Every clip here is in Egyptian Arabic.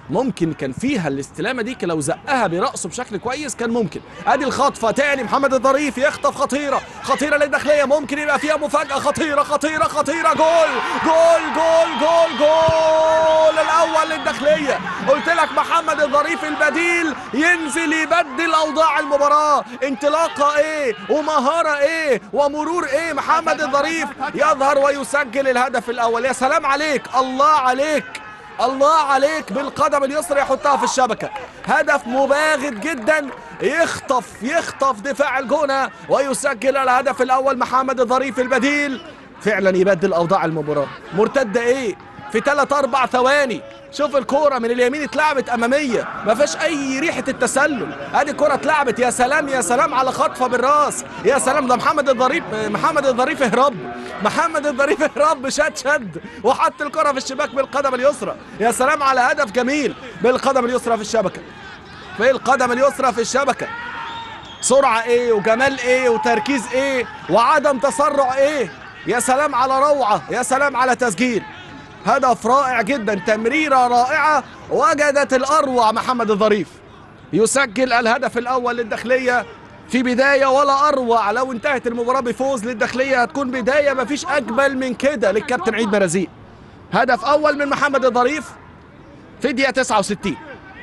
ممكن كان فيها الاستلامه دي لو زقها براسه بشكل كويس كان ممكن ادي الخطفه تاني محمد الظريف يخطف خطيره خطيره للداخليه ممكن يبقى فيها مفاجاه خطيره خطيره خطيره جول جول جول جول جول الاول للداخليه قلت لك محمد الظريف البديل ينزل يبدل اوضاع المباراه انطلاقه ايه ومهاره ايه ومرور ايه محمد الظريف يظهر ويسجل الهدف الاول يا سلام عليك الله عليك الله عليك بالقدم اليسرى يحطها في الشبكة هدف مباغت جدا يخطف يخطف دفاع الجونة ويسجل الهدف الأول محمد الظريف البديل فعلا يبدل أوضاع المباراة مرتدة إيه في 3 4 ثواني شوف الكورة من اليمين اتلعبت أمامية ما فيش أي ريحة التسلل أدي كرة اتلعبت يا سلام يا سلام على خطفة بالراس يا سلام ده محمد الظريف محمد الظريف اهرب محمد الظريف اهرب شد شد وحط الكرة في الشباك بالقدم اليسرى يا سلام على هدف جميل بالقدم اليسرى في الشبكة بالقدم اليسرى في الشبكة سرعة ايه وجمال ايه وتركيز ايه وعدم تسرع ايه يا سلام على روعة يا سلام على تسجيل هدف رائع جدا تمريرة رائعة وجدت الأروع محمد الظريف يسجل الهدف الأول للداخلية في بداية ولا أروع لو انتهت المباراة بفوز للداخلية هتكون بداية مفيش أجمل من كده للكابتن عيد مرازيق هدف أول من محمد الظريف في الدقيقة 69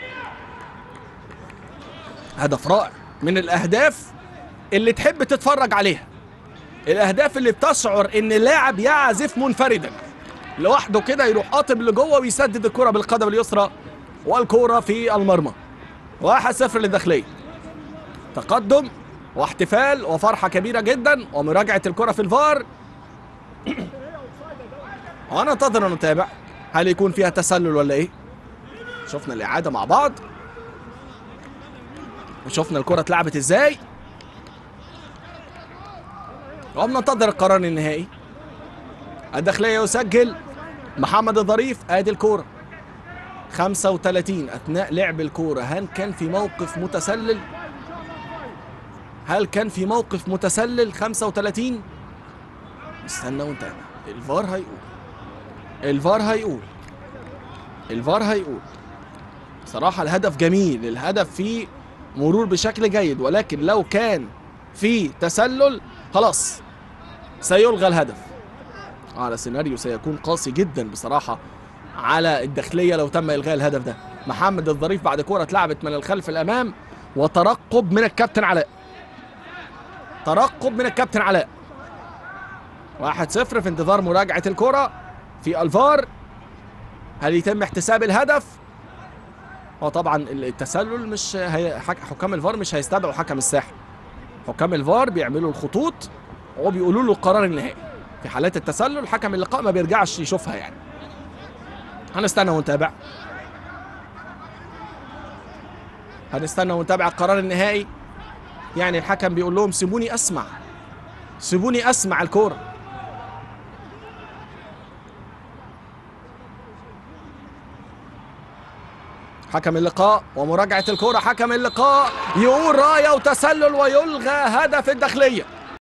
هدف رائع من الأهداف اللي تحب تتفرج عليها الأهداف اللي بتشعر إن اللاعب يعزف منفردا لوحده كده يروح قاطب لجوه ويسدد الكرة بالقدم اليسرى والكرة في المرمى 1-0 للداخلية تقدم واحتفال وفرحة كبيرة جدا ومراجعة الكرة في الفار وننتظر ونتابع هل يكون فيها تسلل ولا ايه شفنا الإعادة مع بعض وشفنا الكرة اتلعبت ازاي وبننتظر القرار النهائي الداخلية يسجل محمد الظريف ادي الكورة 35 اثناء لعب الكورة هل كان في موقف متسلل هل كان في موقف متسلل 35 استنى وانت الفار هيقول الفار هيقول الفار هيقول صراحة الهدف جميل الهدف فيه مرور بشكل جيد ولكن لو كان في تسلل خلاص سيلغى الهدف على سيناريو سيكون قاسي جدا بصراحة على الداخلية لو تم إلغاء الهدف ده محمد الظريف بعد كرة اتلعبت من الخلف الأمام وترقب من الكابتن علاء ترقب من الكابتن علاء واحد صفر في انتظار مراجعة الكرة في الفار هل يتم احتساب الهدف وطبعا التسلل مش هي حكام الفار مش هيستدعوا حكم الساحة حكام الفار بيعملوا الخطوط وبيقولوا له القرار النهائي في حالات التسلل حكم اللقاء ما بيرجعش يشوفها يعني هنستنى ونتابع هنستنى ونتابع القرار النهائي يعني الحكم بيقول لهم سيبوني اسمع سيبوني اسمع الكوره حكم اللقاء ومراجعة الكرة حكم اللقاء يقول راية وتسلل ويلغى هدف الداخلية